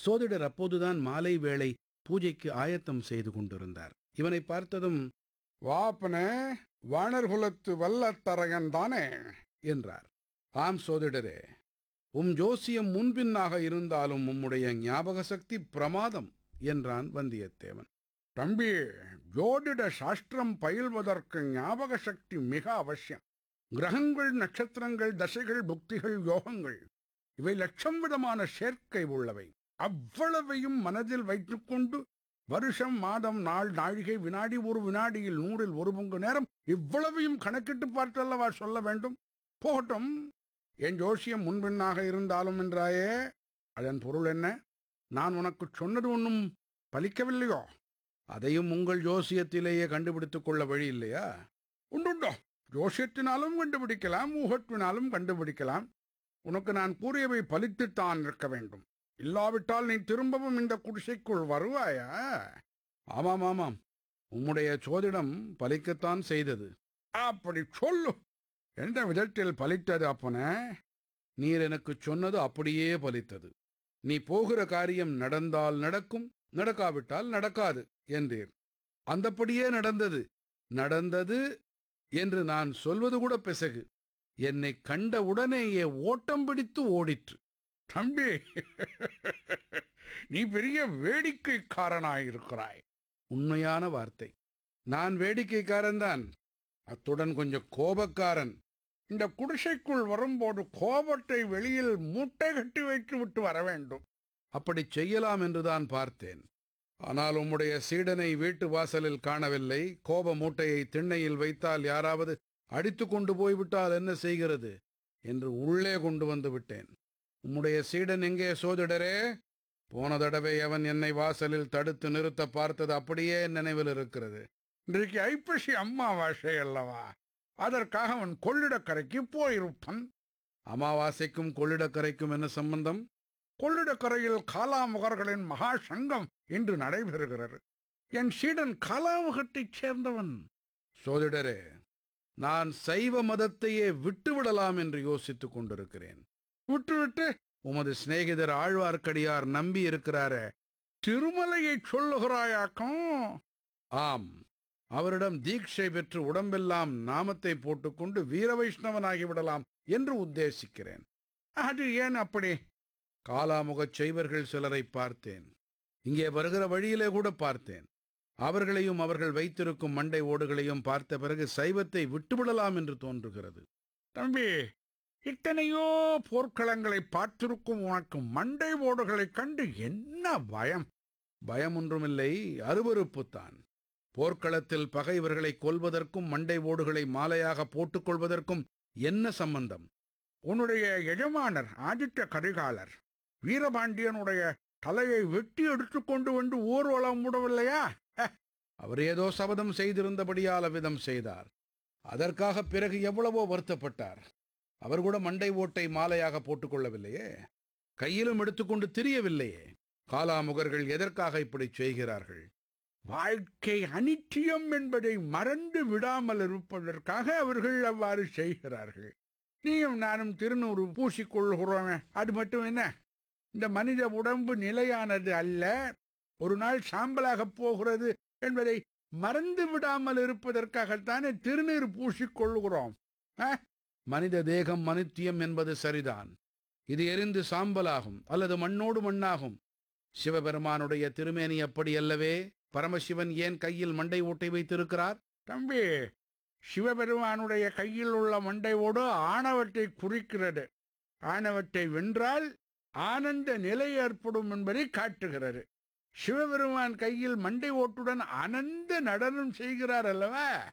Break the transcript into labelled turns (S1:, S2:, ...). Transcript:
S1: சோதிடர் அப்போதுதான் மாலை வேளை பூஜைக்கு ஆயத்தம் செய்து கொண்டிருந்தார் இவனை பார்த்ததும்
S2: வாப்பனே வாணர்குலத்து வல்லத்தரகன் தானே
S1: என்றார்
S2: ஆம் சோதிடரே
S1: உம் ஜோசியம் முன்பின்னாக இருந்தாலும் உம்முடைய ஞாபக சக்தி பிரமாதம் என்றான் வந்தியத்தேவன்
S2: தம்பி ஜோதிட சாஸ்திரம் பயில்வதற்கு ஞாபக சக்தி மிக அவசியம் கிரகங்கள் நட்சத்திரங்கள் தசைகள் புக்திகள் யோகங்கள் இவை லட்சம் விதமான சேர்க்கை உள்ளவை அவ்வளவையும் மனதில் வைத்துக்கொண்டு வருஷம் மாதம் நாள் நாழிகை வினாடி ஒரு வினாடியில் நூறில் ஒரு பங்கு நேரம் இவ்வளவையும் கணக்கிட்டு பார்த்தல்லவா சொல்ல வேண்டும் போகட்டும் என் ஜோசியம் முன்பின்னாக இருந்தாலும் என்றாயே அதன் பொருள் என்ன நான் உனக்கு சொன்னது ஒன்றும் பலிக்கவில்லையோ
S1: அதையும் உங்கள் ஜோசியத்திலேயே கண்டுபிடித்துக் கொள்ள வழி இல்லையா
S2: உண்டுண்டோ ஜோசியத்தினாலும் கண்டுபிடிக்கலாம் ஊகத்தினாலும் கண்டுபிடிக்கலாம் உனக்கு நான் கூறியவை பலித்துத்தான் இருக்க வேண்டும் இல்லாவிட்டால் நீ திரும்பவும் இந்த குடிசைக்குள் வருவாயா
S1: ஆமாம் ஆமாம் உம்முடைய சோதிடம் பலிக்கத்தான் செய்தது
S2: அப்படி சொல்லு எந்த விதத்தில் பலித்தது அப்பனே
S1: நீர் எனக்குச் சொன்னது அப்படியே பலித்தது நீ போகிற காரியம் நடந்தால் நடக்கும் நடக்காவிட்டால் நடக்காது என்றீர் அந்தப்படியே நடந்தது நடந்தது என்று நான் சொல்வது கூட பிசகு என்னை கண்ட உடனேயே ஓட்டம் பிடித்து ஓடிற்று
S2: தம்பி நீ பெரிய வேடிக்கைக்காரனாயிருக்கிறாய்
S1: உண்மையான வார்த்தை நான் வேடிக்கைக்காரன்தான் அத்துடன் கொஞ்சம் கோபக்காரன்
S2: இந்த குடிசைக்குள் வரும்போது கோபத்தை வெளியில் மூட்டை கட்டி வைத்து விட்டு வர வேண்டும்
S1: அப்படிச் செய்யலாம் என்றுதான் பார்த்தேன் ஆனால் உம்முடைய சீடனை வீட்டு வாசலில் காணவில்லை கோப மூட்டையை திண்ணையில் வைத்தால் யாராவது அடித்து கொண்டு போய்விட்டால் என்ன செய்கிறது என்று உள்ளே கொண்டு வந்து விட்டேன் உம்முடைய சீடன் எங்கே சோதிடரே போன தடவை அவன் என்னை வாசலில் தடுத்து நிறுத்த பார்த்தது அப்படியே என் நினைவில் இருக்கிறது
S2: இன்றைக்கு ஐப்பசி அம்மாவாசை அல்லவா அதற்காக அவன் கொள்ளிடக்கரைக்கு போயிருப்பான்
S1: அமாவாசைக்கும் கொள்ளிடக்கரைக்கும் என்ன சம்பந்தம்
S2: கொள்ளிடக்கரையில் காலாமுகர்களின் மகா சங்கம் இன்று நடைபெறுகிறது என் சீடன் காலாமுகத்தைச் சேர்ந்தவன்
S1: சோதிடரே நான் சைவ மதத்தையே விட்டுவிடலாம் என்று யோசித்துக் கொண்டிருக்கிறேன்
S2: விட்டுவிட்டு
S1: உமது சிநேகிதர் ஆழ்வார்க்கடியார் நம்பி இருக்கிறாரே
S2: திருமலையை சொல்லுகிறாயாக்கும்
S1: ஆம் அவரிடம் தீட்சை பெற்று உடம்பெல்லாம் நாமத்தை போட்டுக்கொண்டு வீர வைஷ்ணவனாகி விடலாம் என்று உத்தேசிக்கிறேன்
S2: அது ஏன் அப்படி
S1: காலாமுகச் செய்வர்கள் சிலரை பார்த்தேன் இங்கே வருகிற வழியிலே கூட பார்த்தேன் அவர்களையும் அவர்கள் வைத்திருக்கும் மண்டை ஓடுகளையும் பார்த்த பிறகு சைவத்தை விட்டுவிடலாம் என்று தோன்றுகிறது
S2: தம்பி இத்தனையோ போர்க்களங்களை பார்த்திருக்கும் உனக்கு மண்டை ஓடுகளைக் கண்டு என்ன பயம்
S1: பயம் ஒன்றுமில்லை அருவருப்புத்தான் போர்க்களத்தில் பகைவர்களை கொல்வதற்கும் மண்டை ஓடுகளை மாலையாக போட்டுக்கொள்வதற்கும் என்ன சம்பந்தம்
S2: உன்னுடைய எஜமானர் ஆதித்த கரிகாலர் வீரபாண்டியனுடைய தலையை வெட்டி எடுத்துக்கொண்டு வந்து ஊர்வலம் விடவில்லையா
S1: அவர் ஏதோ சபதம் செய்திருந்தபடியால் அவ்விதம் செய்தார் அதற்காக பிறகு எவ்வளவோ வருத்தப்பட்டார் அவர் கூட மண்டை ஓட்டை மாலையாக போட்டுக்கொள்ளவில்லையே கையிலும் எடுத்துக்கொண்டு திரியவில்லையே காலாமுகர்கள் எதற்காக இப்படி செய்கிறார்கள்
S2: வாழ்க்கை அனிச்சயம் என்பதை மறந்து விடாமல் இருப்பதற்காக அவர்கள் அவ்வாறு செய்கிறார்கள் நீயும் நானும் திருநூறு பூசிக்கொள்கிறோமே அது மட்டும் என்ன இந்த மனித உடம்பு நிலையானது அல்ல ஒரு நாள் சாம்பலாகப் போகிறது என்பதை மறந்து விடாமல் இருப்பதற்காகத்தானே திருநீர் பூசிக்கொள்கிறோம் ஆ?
S1: மனித தேகம் மனித்தியம் என்பது சரிதான் இது எரிந்து சாம்பலாகும் அல்லது மண்ணோடு மண்ணாகும் சிவபெருமானுடைய திருமேனி அப்படி அல்லவே பரமசிவன் ஏன் கையில் மண்டை ஓட்டை வைத்திருக்கிறார்
S2: தம்பி சிவபெருமானுடைய கையில் உள்ள மண்டையோடு ஆணவத்தை குறிக்கிறது ஆணவத்தை வென்றால் ஆனந்த நிலை ஏற்படும் என்பதை காட்டுகிறது சிவபெருமான் கையில் மண்டை ஓட்டுடன் அனந்த நடனம் செய்கிறார் அல்லவா